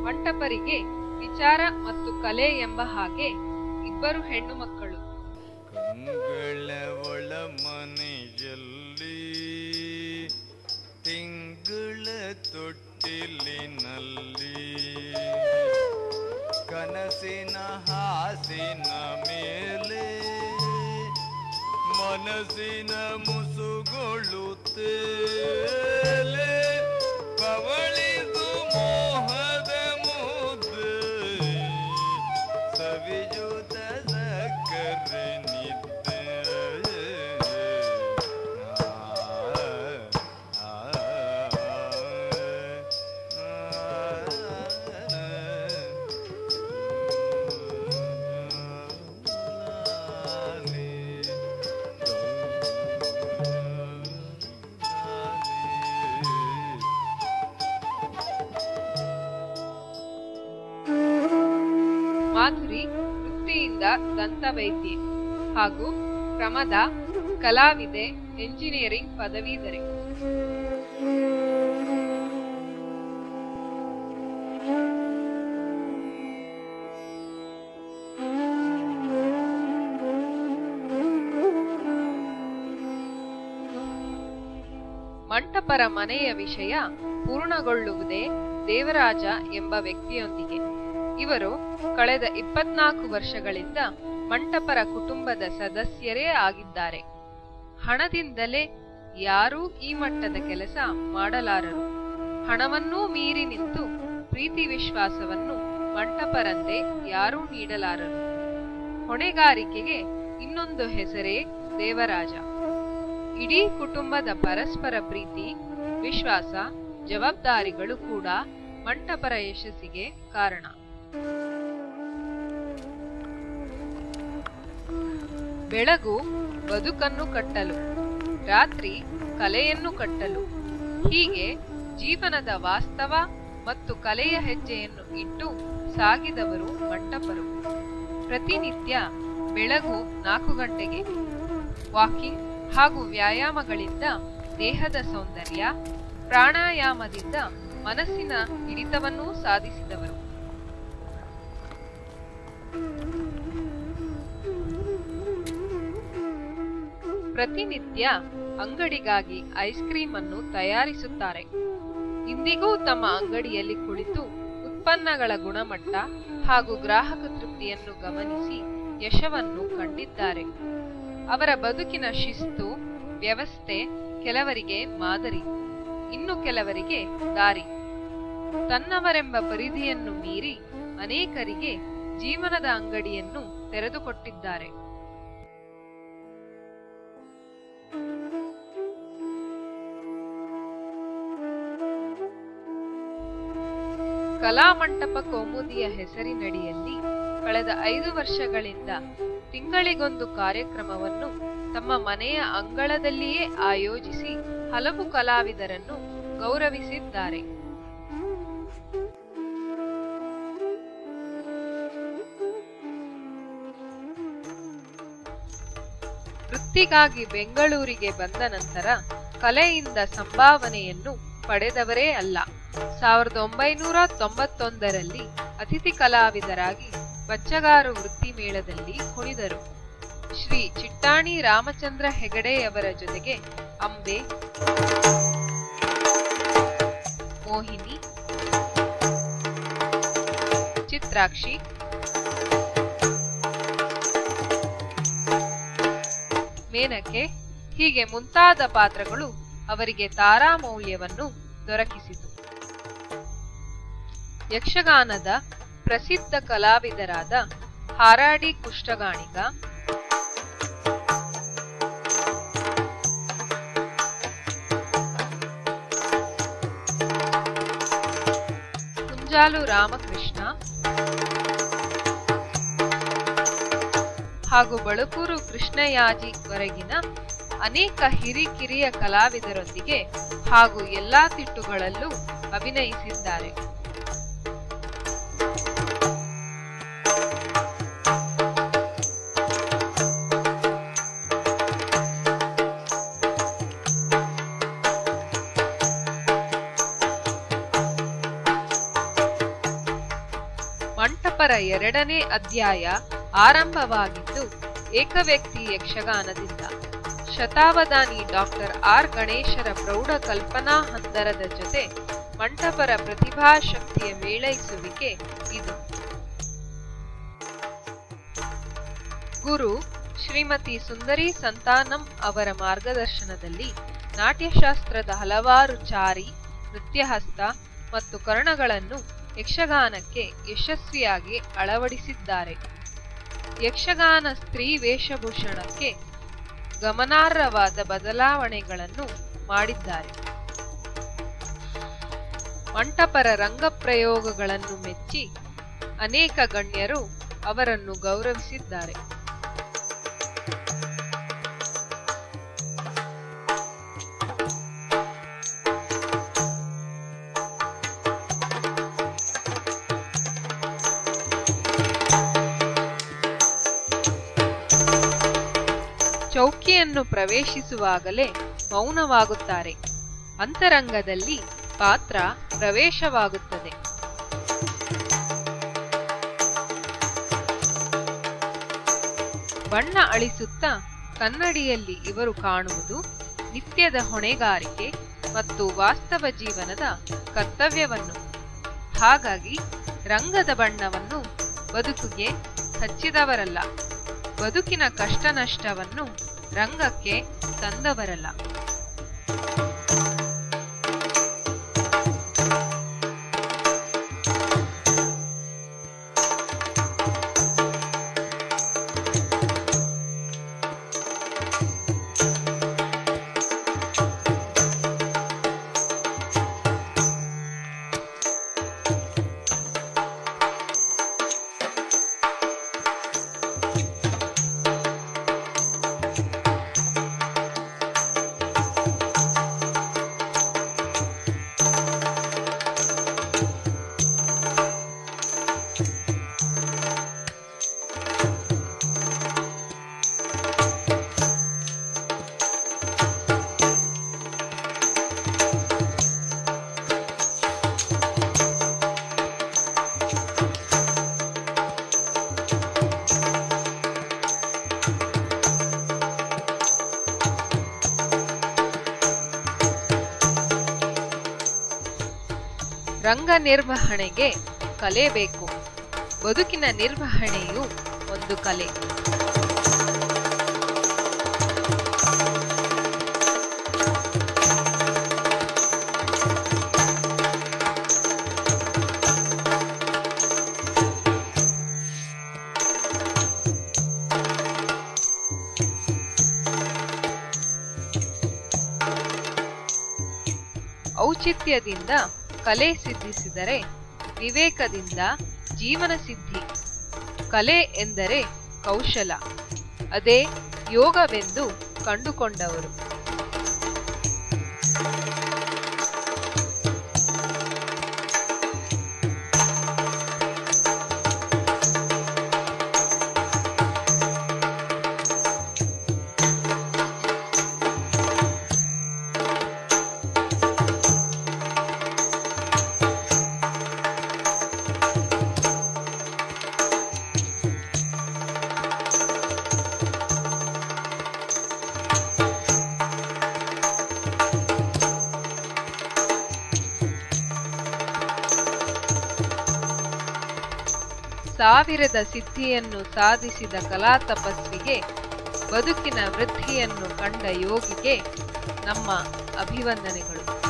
ಮಂಟಪರಿಗೆ ವಿಚಾರ ಮತ್ತು ಕಲೆ ಎಂಬ ಹಾಗೆ ಇಬ್ಬರು ಹೆಣ್ಣು ಮಕ್ಕಳು ಕಂಗಳ ಒಳ ಮನೆಯಲ್ಲಿ ತಿಂಗಳ ತೊಟ್ಟಿಲಿನಲ್ಲಿ ಕನಸಿನ ಹಾಸಿನ ಮೇಲೆ ಮನಸ್ಸಿನ ಮುಸುಗೊಳ್ಳುತ್ತೇಲೆ ಪವಳಿದು ಮೋಹದ ಮುದ್ದೆ ಸವಿಯುತ ಸಕ್ಕರೆ ನಿದ್ದೆ ಆ, ಆ, ಮಾಧುರಿ ವೃತ್ತಿಯಿಂದ ದಂತವೈದ್ಯೆ ಹಾಗೂ ಪ್ರಮದ ಕಲಾವಿದೆ ಎಂಜಿನಿಯರಿಂಗ್ ಪದವೀಧರೆ ಮಂಟಪರ ಮನೆಯ ವಿಷಯ ಪೂರ್ಣಗೊಳ್ಳುವುದೇ ದೇವರಾಜ ಎಂಬ ವ್ಯಕ್ತಿಯೊಂದಿಗೆ ಇವರು ಕಳೆದ ಇಪ್ಪತ್ನಾಲ್ಕು ವರ್ಷಗಳಿಂದ ಮಂಟಪರ ಕುಟುಂಬದ ಸದಸ್ಯರೇ ಆಗಿದ್ದಾರೆ ಹಣದಿಂದಲೇ ಯಾರೂ ಈ ಮಟ್ಟದ ಕೆಲಸ ಮಾಡಲಾರರು ಹಣವನ್ನೂ ಮೀರಿ ನಿಂತು ಪ್ರೀತಿ ವಿಶ್ವಾಸವನ್ನು ಮಂಟಪರಂತೆ ಯಾರೂ ನೀಡಲಾರರು ಹೊಣೆಗಾರಿಕೆಗೆ ಇನ್ನೊಂದು ಹೆಸರೇ ದೇವರಾಜ ಇಡೀ ಕುಟುಂಬದ ಪರಸ್ಪರ ಪ್ರೀತಿ ವಿಶ್ವಾಸ ಜವಾಬ್ದಾರಿಗಳು ಕೂಡ ಮಂಟಪರ ಯಶಸ್ಸಿಗೆ ಕಾರಣ ಬೆಳಗು ಬದುಕನ್ನು ಕಟ್ಟಲು ರಾತ್ರಿ ಕಲೆಯನ್ನು ಕಟ್ಟಲು ಹೀಗೆ ಜೀವನದ ವಾಸ್ತವ ಮತ್ತು ಕಲೆಯ ಹೆಜ್ಜೆಯನ್ನು ಇಟ್ಟು ಸಾಗಿದವರು ಮಂಟಪರು ಪ್ರತಿನಿತ್ಯ ಬೆಳಗು ನಾಲ್ಕು ಗಂಟೆಗೆ ವಾಕಿಂಗ್ ಹಾಗೂ ವ್ಯಾಯಾಮಗಳಿಂದ ದೇಹದ ಸೌಂದರ್ಯ ಪ್ರಾಣಾಯಾಮದಿಂದ ಮನಸ್ಸಿನ ಹಿಡಿತವನ್ನೂ ಸಾಧಿಸಿದವರು ಪ್ರತಿನಿತ್ಯ ಅಂಗಡಿಗಾಗಿ ಐಸ್ ಕ್ರೀಮ್ ಅನ್ನು ತಯಾರಿಸುತ್ತಾರೆ ಇಂದಿಗೂ ತಮ್ಮ ಅಂಗಡಿಯಲ್ಲಿ ಕುಳಿತು ಉತ್ಪನ್ನಗಳ ಗುಣಮಟ್ಟ ಹಾಗೂ ಗ್ರಾಹಕ ತೃಪ್ತಿಯನ್ನು ಗಮನಿಸಿ ಯಶವನ್ನು ಕಂಡಿದ್ದಾರೆ ಅವರ ಬದುಕಿನ ಶಿಸ್ತು ವ್ಯವಸ್ಥೆ ಕೆಲವರಿಗೆ ಮಾದರಿ ಇನ್ನು ಕೆಲವರಿಗೆ ದಾರಿ ತನ್ನವರೆಂಬ ಪರಿಧಿಯನ್ನು ಮೀರಿ ಅನೇಕರಿಗೆ ಜೀವನದ ಅಂಗಡಿಯನ್ನು ತೆರೆದುಕೊಟ್ಟಿದ್ದಾರೆ ಕಲಾಮಂಟಪ ಕೌಮುದಿಯ ಹೆಸರಿನಡಿಯಲ್ಲಿ ಕಳೆದ ಐದು ವರ್ಷಗಳಿಂದ ತಿಂಗಳಿಗೊಂದು ಕಾರ್ಯಕ್ರಮವನ್ನು ತಮ್ಮ ಮನೆಯ ಅಂಗಳದಲ್ಲಿಯೇ ಆಯೋಜಿಸಿ ಹಲವು ಕಲಾವಿದರನ್ನು ಗೌರವಿಸಿದ್ದಾರೆ ವೃತ್ತಿಗಾಗಿ ಬೆಂಗಳೂರಿಗೆ ಬಂದ ನಂತರ ಕಲೆಯಿಂದ ಸಂಭಾವನೆಯನ್ನು ಪಡೆದವರೇ ಅಲ್ಲ ಸಾವಿರದ ಒಂಬೈನೂರ ತೊಂಬತ್ತೊಂದರಲ್ಲಿ ಅತಿಥಿ ಕಲಾವಿದರಾಗಿ ಬಚ್ಚಗಾರು ವೃತ್ತಿ ಮೇಳದಲ್ಲಿ ಕುಣಿದರು ಶ್ರೀ ಚಿಟ್ಟಾಣಿ ರಾಮಚಂದ್ರ ಹೆಗಡೆಯವರ ಜೊತೆಗೆ ಅಂಬೆ ಮೋಹಿನಿ ಚಿತ್ರಾಕ್ಷಿ ಮೇನಕೆ ಹೀಗೆ ಮುಂತಾದ ಪಾತ್ರಗಳು ಅವರಿಗೆ ತಾರಾಮೌಲ್ಯವನ್ನು ದೊರಕಿಸಿತು ಯಕ್ಷಗಾನದ ಪ್ರಸಿದ್ಧ ಕಲಾವಿದರಾದ ಹಾರಾಡಿ ಕುಷ್ಟಗಾಣಿಗ ಕುಂಜಾಲು ರಾಮಕೃಷ್ಣ ಹಾಗೂ ಬಳಕೂರು ಕೃಷ್ಣಯಾಜಿ ವರೆಗಿನ ಅನೇಕ ಹಿರಿಕಿರಿಯ ಕಲಾವಿದರೊಂದಿಗೆ ಹಾಗೂ ಎಲ್ಲಾ ತಿಟ್ಟುಗಳಲ್ಲೂ ಅಭಿನಯಿಸಿದ್ದಾರೆ ಮಂಟಪರ ಎರಡನೇ ಅಧ್ಯಾಯ ಆರಂಭವಾಗಿದ್ದು ಏಕವ್ಯಕ್ತಿ ಯಕ್ಷಗಾನದಿಂದ ಶತಾವಧಾನಿ ಡಾಕ್ಟರ್ ಆರ್ ಗಣೇಶರ ಪ್ರೌಢ ಕಲ್ಪನಾ ಹಂದರದ ಜೊತೆ ಮಂಟಪರ ಪ್ರತಿಭಾಶಕ್ತಿಯ ಮೇಳೈಸುವಿಕೆ ಇದು ಗುರು ಶ್ರೀಮತಿ ಸುಂದರಿ ಸಂತಾನಂ ಅವರ ಮಾರ್ಗದರ್ಶನದಲ್ಲಿ ನಾಟ್ಯಶಾಸ್ತ್ರದ ಹಲವಾರು ಚಾರಿ ನೃತ್ಯಹಸ್ತ ಮತ್ತು ಕರ್ಣಗಳನ್ನು ಯಕ್ಷಗಾನಕ್ಕೆ ಯಶಸ್ವಿಯಾಗಿ ಅಳವಡಿಸಿದ್ದಾರೆ ಯಕ್ಷಗಾನ ಸ್ತ್ರೀ ವೇಷಭೂಷಣಕ್ಕೆ ಗಮನಾರ್ಹವಾದ ಬದಲಾವಣೆಗಳನ್ನು ಮಾಡಿದ್ದಾರೆ ಮಂಟಪರ ರಂಗಪ್ರಯೋಗಗಳನ್ನು ಮೆಚ್ಚಿ ಅನೇಕ ಗಣ್ಯರು ಅವರನ್ನು ಗೌರವಿಸಿದ್ದಾರೆ ಚೌಕಿಯನ್ನು ಪ್ರವೇಶಿಸುವಾಗಲೇ ಮೌನವಾಗುತ್ತಾರೆ ಅಂತರಂಗದಲ್ಲಿ ಪಾತ್ರ ಪ್ರವೇಶವಾಗುತ್ತದೆ ಬಣ್ಣ ಅಳಿಸುತ್ತಾ ಕನ್ನಡಿಯಲ್ಲಿ ಇವರು ಕಾಣುವುದು ನಿತ್ಯದ ಹೊಣೆಗಾರಿಕೆ ಮತ್ತು ವಾಸ್ತವ ಜೀವನದ ಕರ್ತವ್ಯವನ್ನು ಹಾಗಾಗಿ ರಂಗದ ಬಣ್ಣವನ್ನು ಬದುಕಿಗೆ ಹಚ್ಚಿದವರಲ್ಲ ಬದುಕಿನ ಕಷ್ಟ ನಷ್ಟವನ್ನು ರಂಗಕ್ಕೆ ತಂದವರಲ್ಲ ರಂಗ ನಿರ್ವಹಣೆಗೆ ಕಲೆ ಬೇಕು ಬದುಕಿನ ನಿರ್ವಹಣೆಯು ಒಂದು ಕಲೆ ಔಚಿತ್ಯದಿಂದ ಕಲೆ ಸಿದ್ಧಿಸಿದರೆ ವಿವೇಕದಿಂದ ಜೀವನ ಸಿದ್ಧಿ ಕಲೆ ಎಂದರೆ ಕೌಶಲ ಅದೇ ಯೋಗವೆಂದು ಕಂಡುಕೊಂಡವರು ಸಾವಿರದ ಸಿದ್ಧಿಯನ್ನು ಸಾಧಿಸಿದ ಕಲಾ ತಪಸ್ವಿಗೆ ಬದುಕಿನ ವೃದ್ಧಿಯನ್ನು ಕಂಡ ಯೋಗಿಗೆ ನಮ್ಮ ಅಭಿವಂದನೆಗಳು